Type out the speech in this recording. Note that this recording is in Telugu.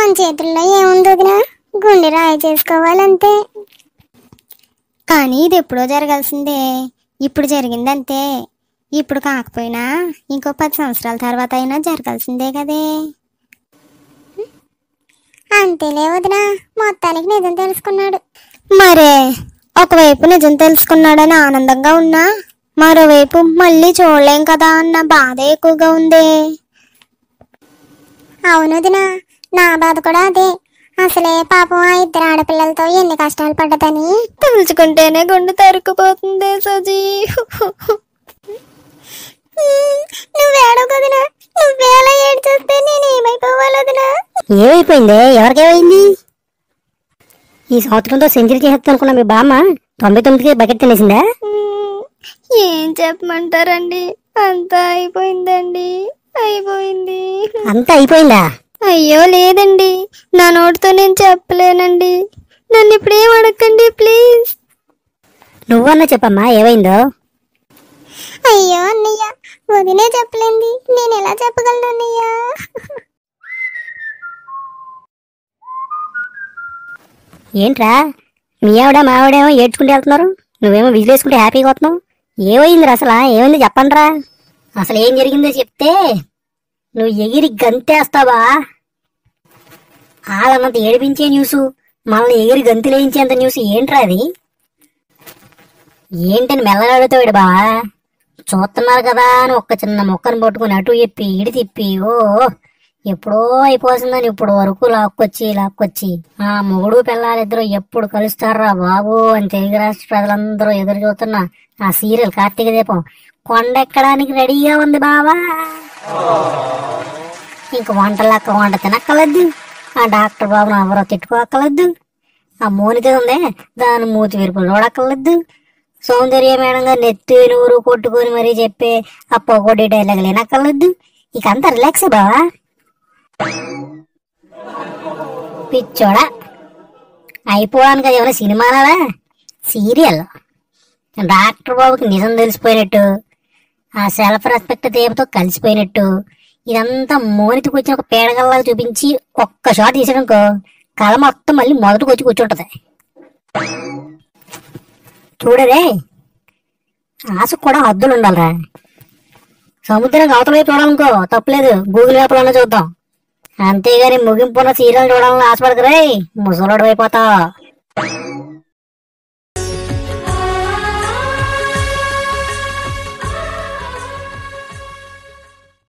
మన చేతుల్లో ఏముంది వదినా గుండె రాయి చేసుకోవాలంతే కానీ ఇది ఎప్పుడో జరగాల్సిందే ఇప్పుడు జరిగిందంతే ఇప్పుడు కాకపోయినా ఇంకో పది సంవత్సరాల తర్వాత అయినా జరగాల్సిందే కదే అంతేలే వదినా మొత్తానికి నిజం తెలుసుకున్నాడు మరే ఒకవైపు నిజం తెలుసుకున్నాడని ఆనందంగా ఉన్నా మరోవైపు మళ్ళీ చూడలేం కదా అన్న బాధ ఎక్కువగా ఉంది అవును వదినా నా బాధ కూడా అదే అసలే పాపం ఆ ఇద్దరు ఆడపిల్లలతో ఎన్ని కష్టాలు పడ్డదని తలుచుకుంటేనే గుండె తరుక్కుపోతుంది సజీ నువ్వేడో కదనా నువ్వేలా ఏడ్చేస్తే నేను ఏమైపోవాలి వదినా ఏమైపోయిందే ఎవరికేమైంది ఈ సంవత్సరంతో సెంచరీ చేసేస్తాను అనుకున్న మీ బామ్మ తొంభై తొమ్మిదికి బకెట్ తినేసిందా మ్మ్. ఏం చెప్పమంటారండి అంతా అయిపోయిందండి అయిపోయింది అంతా అయిపోయిందా అయ్యో లేదండి నా నోటితో నేను చెప్పలేనండి నన్ను ఇప్పుడేం అడగండి ప్లీజ్ నువ్వన్నా చెప్పమ్మా ఏమైందో అయ్యో అన్నయ్య వదినే చెప్పలేంది నేను ఎలా చెప్పగలను అన్నయ్య ఏంట్రా మీ ఆవిడ మా ఆవిడేమో ఏడ్చుకుంటూ వెళ్తున్నారు నువ్వేమో విజిలేసుకుంటే హ్యాపీగా వస్తున్నావు ఏమైందిరా అసలు ఏమైంది చెప్పండిరా అసలు ఏం జరిగిందో చెప్తే నువ్వు ఎగిరి గంతేస్తావా వాళ్ళన్నంత ఏడిపించే న్యూస్ మనల్ని ఎగిరి గంతులేయించేంత న్యూస్ ఏంట్రా అది ఏంటని మెల్లగాడుతాడు బావా చూస్తున్నారు కదా అని ఒక్క చిన్న మొక్కను పట్టుకుని అటు చెప్పి ఇడి తిప్పి ఓ ఎప్పుడో అయిపోతుందని ఇప్పుడు వరకు లాక్కొచ్చి లాక్కొచ్చి ఆ మొగుడు పిల్లలిద్దరూ ఎప్పుడు కలుస్తారా బాబు అని తెలుగు రాష్ట్ర ప్రజలందరూ ఎదురు చూస్తున్న ఆ సీరియల్ కార్తీక దీపం కొండెక్కడానికి రెడీగా ఉంది బావా ఇంక వంటలక్క వంట తినక్కలద్దు ఆ డాక్టర్ బాబును ఎవరో తిట్టుకోక్కలద్దు ఆ మోనిత ఉందే దాని మూతి విరుపులు చూడక్కర్లేదు సౌందర్య మేడం గారు నెత్తి నూరు కొట్టుకొని మరీ చెప్పే ఆ పొగొడ్డి డైలాగ్ లేనక్కర్లేదు ఇక అంతా రిలాక్స్ బావా పిచ్చోడా అయిపోవడానికి అది ఏమైనా సినిమానా సీరియల్ డాక్టర్ బాబుకి నిజం తెలిసిపోయినట్టు ఆ సెల్ఫ్ రెస్పెక్ట్ తీపతో కలిసిపోయినట్టు ఇదంతా మోనితికి వచ్చిన ఒక పేడగల్లాగా చూపించి ఒక్క షాట్ తీసాడనుకో కళ మొత్తం మళ్ళీ మొదటికి వచ్చి కూర్చుంటది చూడరే ఆశ కూడా హద్దులు ఉండాలిరా సముద్రం అవతల వైపు చూడాలనుకో తప్పలేదు గూగుల్ మ్యాప్లోనే చూద్దాం అంతేగాని ముగింపున్న సీరియల్ చూడాలని ఆశపడకరే ముసలోడు అయిపోతావు